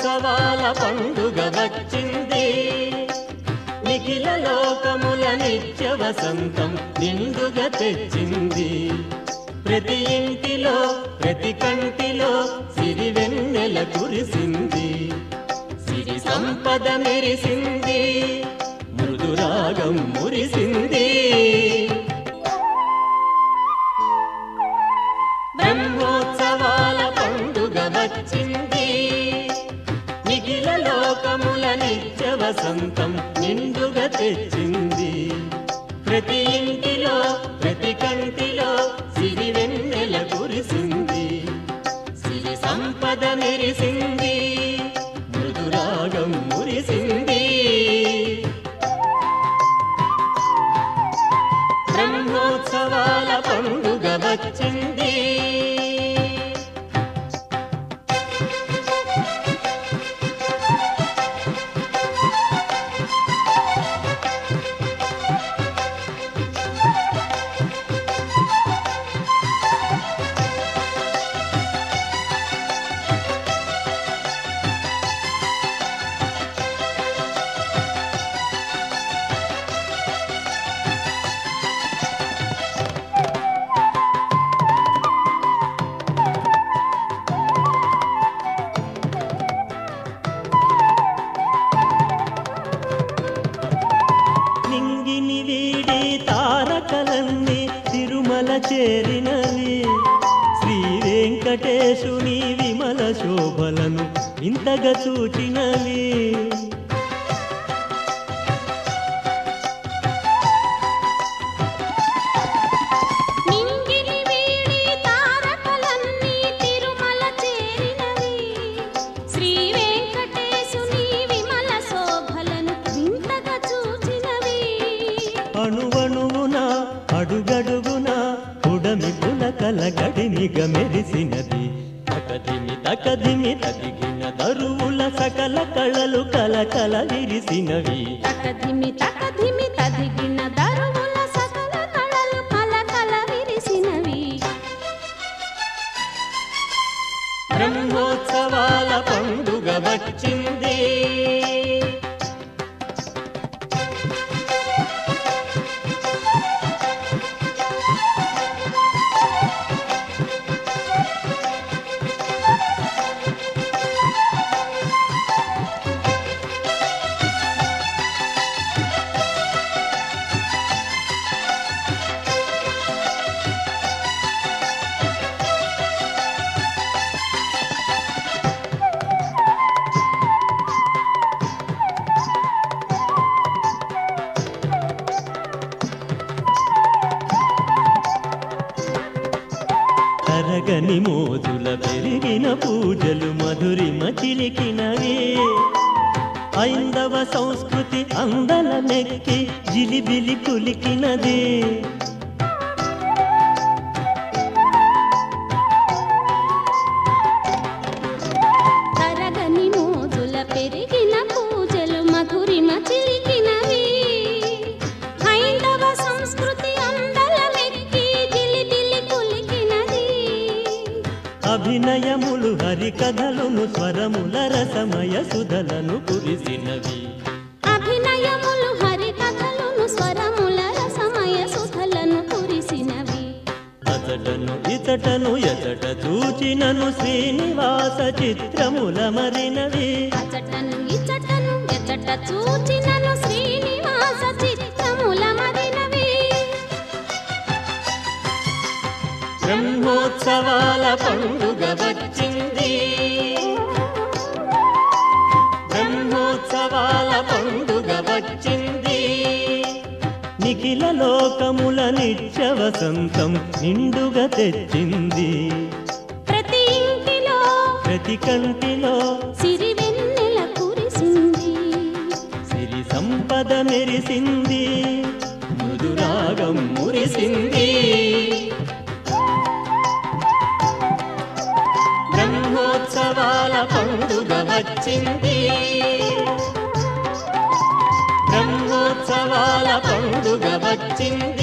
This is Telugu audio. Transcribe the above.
బ్రహ్మోత్సవాల పండుగ వచ్చింది నిఖిల లోకముల నిత్య వసంతం నిండుగా తెచ్చింది ప్రతి ఇంటిలో ప్రతి కంటిలో సిరి వెన్నెల కురిసింది సిరి సంపద మెరిసింది మృదురాగం మురిసింది బ్రహ్మోత్సవాల పండుగ వచ్చింది నిఖిల లోకముల నిత్య వసంతం నిండుగా తెచ్చింది ప్రతి ఇంటిలో ప్రతి కంటిలో సిరి వెన్నెల కురిసింది సిరి సంపద మెరిసింది మృదురాగం మురిసింది బ్రహ్మోత్సవాల పండుగ వచ్చింది నింగిని వీడి తారకలన్నీ తిరుమల చేరినవి శ్రీ వెంకటేశుని విమల శోభలను ఇంతగా చూచినవి నింగిని వీడి తారకలన్నీ తిరుమల చేరినవి శ్రీ వెంకటేశుని విమల శోభలను వింతగా చూచినవి అణువణువున అడుగడుగున ఉడమి పులకల గడినిగ మెరిసినది తకదిమి తకదిమి తదిగిన దరువుల సకల కళలు కలకల విరిసినవి తకధిమి తకధిమి తదిగిన దరువుల సకల కళలు కలకల విరిసినవి బ్రహ్మోత్సవాల పండుగ వచ్చింది తరగని మోజుల పెరిగిన పూజలు మధురిమ చిలికినవి ఐందవ సంస్కృతి అందల నెక్కి జిలిబిలి కులికినది తరగని మోజుల పెరిగిన పూజలు మధురిమ చిలికినవి హైందవ సంస్కృతి అందల మెక్కి జిలిబిలి కులికినది అభినయములు హరికథలును స్వరముల రసమయ సుధలను కురిసినవి అభినయములు హరికథలును స్వరముల రసమయ సుధలను కురిసినవి అతటను ఇతటను ఎతట చూచినను శ్రీనివాస చిత్రముల మరినవి అచటను ఇచటను ఎచట చూచినను శ్రీనివాస చిత్తముల మదినవి బ్రహ్మోత్సవాల పండుగ వచ్చింది బ్రహ్మోత్సవాల పండుగ వచ్చింది నిఖిల లోకముల నిత్య వసంతం నిండుగా తెచ్చింది ప్రతి ఇంటిలో ప్రతి కంటిలో సిరి వెన్నెల కురిసింది సిరి సంపద మెరిసింది మృదురాగం మురిసింది బ్రహ్మోత్సవాల పండుగ వచ్చింది బ్రహ్మోత్సవాల పండుగ వచ్చింది